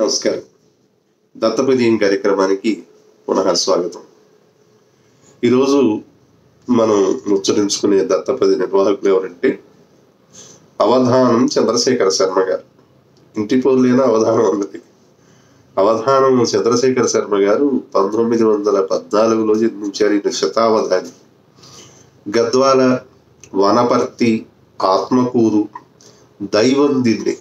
నమస్కారం దత్తపదీయం కార్యక్రమానికి పునః స్వాగతం ఈరోజు మనం ముచ్చరించుకునే దత్తపది నిర్వాహకులు ఎవరంటే అవధానం చంద్రశేఖర శర్మ గారు ఇంటి పోలేన అవధానం అన్నది అవధానం చంద్రశేఖర శర్మ గారు పంతొమ్మిది వందల పద్నాలుగులో జన్మించారు ఈయన శతావధాని గద్వాల వనపర్తి ఆత్మకూరు దైవం దిన్ని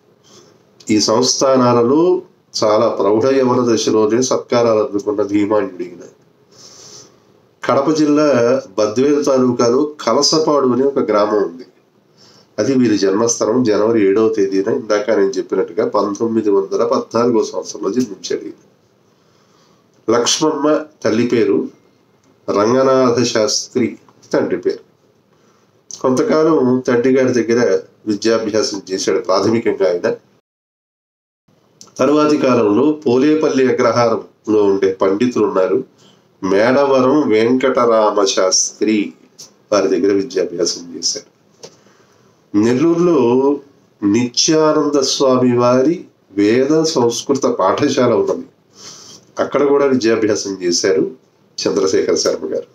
ఈ సంస్థానాలలో చాలా ప్రౌఢ యవన దశలోనే సత్కారాలు అందుకున్న ధీమాన్యుడు ఈయన కడప జిల్లా బద్వేలు తాలూకాలో కలసపాడు అనే ఒక గ్రామం ఉంది అది వీరి జన్మస్థలం జనవరి ఏడవ తేదీన ఇందాక నేను చెప్పినట్టుగా పంతొమ్మిది వందల పద్నాలుగో సంవత్సరంలో జన్మించాడు ఈయన లక్ష్మమ్మ తల్లి పేరు రంగనాథ శాస్త్రి తండ్రి పేరు కొంతకాలం తండ్రి గారి దగ్గర విద్యాభ్యాసం చేశాడు ప్రాథమికంగా ఆయన తరువాతి కాలంలో పోలేపల్లి అగ్రహారంలో ఉండే పండితులు ఉన్నారు మేడవరం వెంకటరామ శాస్త్రి వారి దగ్గర విద్యాభ్యాసం చేశారు నెల్లూరులో నిత్యానంద స్వామి వారి వేద సంస్కృత పాఠశాల ఉన్నది అక్కడ కూడా విద్యాభ్యాసం చేశారు చంద్రశేఖర శర్మ గారు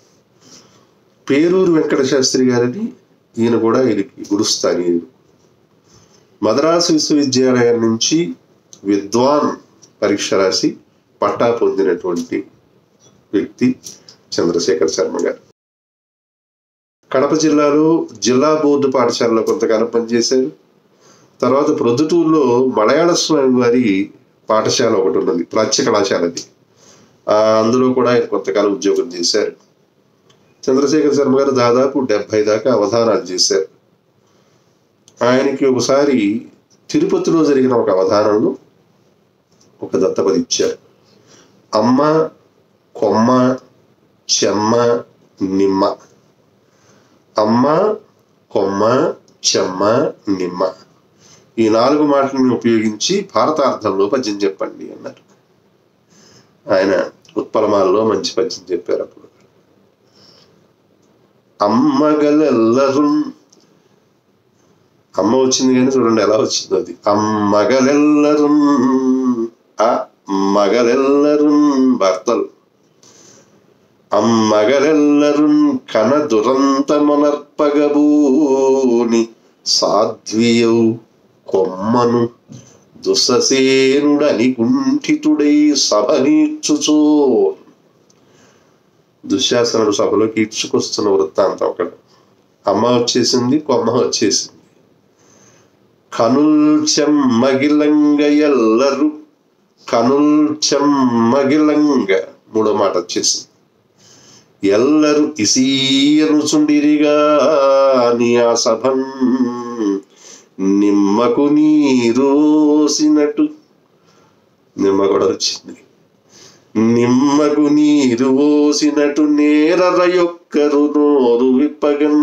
పేరూరు వెంకట శాస్త్రి గారిని ఈయన కూడా ఈయనకి గురుస్థానీయుడు మద్రాసు విశ్వవిద్యాలయం నుంచి విద్వాన్ పరీక్ష రాసి పట్టా పొందినటువంటి వ్యక్తి చంద్రశేఖర్ శర్మ గారు కడప జిల్లాలో జిల్లా బోర్డు పాఠశాలలో కొంతకాలం పనిచేశారు తర్వాత ప్రొద్దుటూరులో మలయాళ స్వామి వారి పాఠశాల ఒకటి ఉన్నది ప్రాచ్య కళాశాలది ఆ, అందులో కూడా ఆయన కొంతకాలం ఉద్యోగం చేశారు చంద్రశేఖర్ శర్మ గారు దాదాపు డెబ్బై దాకా అవధానాలు చేశారు ఆయనకి ఒకసారి తిరుపతిలో జరిగిన ఒక అవధానంలో ఒక దత్తపది ఇచ్చారు అమ్మ కొమ్మ చెమ్మ నిమ్మ అమ్మ కొమ్మ చెమ్మ నిమ్మ ఈ నాలుగు మాటలను ఉపయోగించి భారతార్థంలో పద్యం చెప్పండి అన్నారు ఆయన ఉత్పలమాలలో మంచి పద్యం చెప్పారు అప్పుడు అమ్మగలెల్లరు అమ్మ వచ్చింది కానీ చూడండి ఎలా వచ్చిందో అది అమ్మగలెల్లరు ఆ మగలెల్లరు భర్తలు అమ్మగలెల్లరు కన దురంతమనర్పగబూని సాధ్వియౌ కొమ్మను దుస్ససేనుడని కుంఠితుడై సభ నీడ్చుచో దుశ్శాసనుడు సభలోకి ఈడ్చుకొస్తున్న వృత్తాంతం ఒకటి అమ్మ వచ్చేసింది కొమ్మ వచ్చేసింది కనుల్ చెమ్మగిలంగ ఎల్లరు కనుల్ చెమ్మగిలంగ మూడో మాట వచ్చేసింది ఎల్లరు ఇసీయనుచుండిరిగా నీ ఆ సభం నిమ్మకు నీరోసినట్టు నిమ్మ కూడా వచ్చింది నిమ్మకు నీరు పోసినట్టు నేరర యొక్కరు నోరు విప్పగన్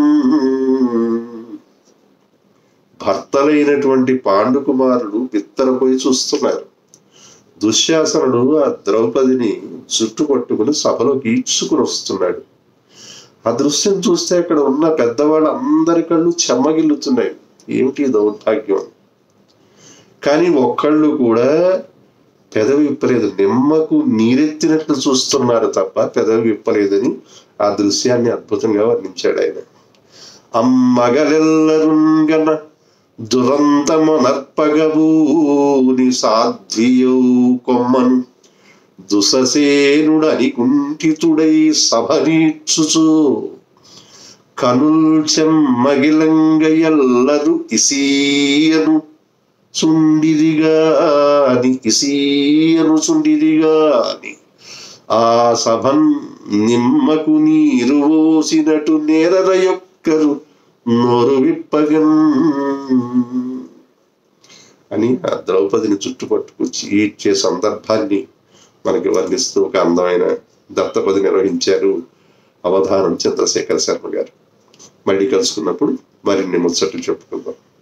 భర్తలైనటువంటి పాండుకుమారుడు బిత్తరపోయి చూస్తున్నారు దుశ్శాసనుడు ఆ ద్రౌపదిని జుట్టు పట్టుకుని సభలోకి ఈడ్చుకుని వస్తున్నాడు ఆ దృశ్యం చూస్తే అక్కడ ఉన్న పెద్దవాళ్ళు అందరి కళ్ళు చెమ్మగిల్లుతున్నాయి ఏమిటి ఈ దౌర్భాగ్యం కానీ ఒక్కళ్ళు కూడా పెదవి విప్పలేదు నిమ్మకు నీరెత్తినట్లు చూస్తున్నారు తప్ప పెదవి విప్పలేదని ఆ దృశ్యాన్ని అద్భుతంగా వర్ణించాడు ఆయన అమ్మగలెల్లరుంగన దురంతమనర్పగబూని సాధ్వియౌ కొమ్మను దుససేనుడని కుంఠితుడై సభనీడ్చుచు కనుల్ చెమ్మగిలంగ ఎల్లరు ఇసీయను చుండిరిగాని ఇసీయను చుండిరిగాని ఆ సభన్ నిమ్మకు నీరు పోసినట్టు నేరర యొక్కరు నోరు విప్పగన్ అని ఆ ద్రౌపదిని చుట్టుపట్టుకొచ్చి ఈడ్చే సందర్భాన్ని మనకి వర్ణిస్తూ ఒక అందమైన దత్తపది నిర్వహించారు అవధానం చంద్రశేఖర శర్మ గారు మళ్ళీ కలుసుకున్నప్పుడు మరిన్ని ముచ్చట్లు చెప్పుకుందాం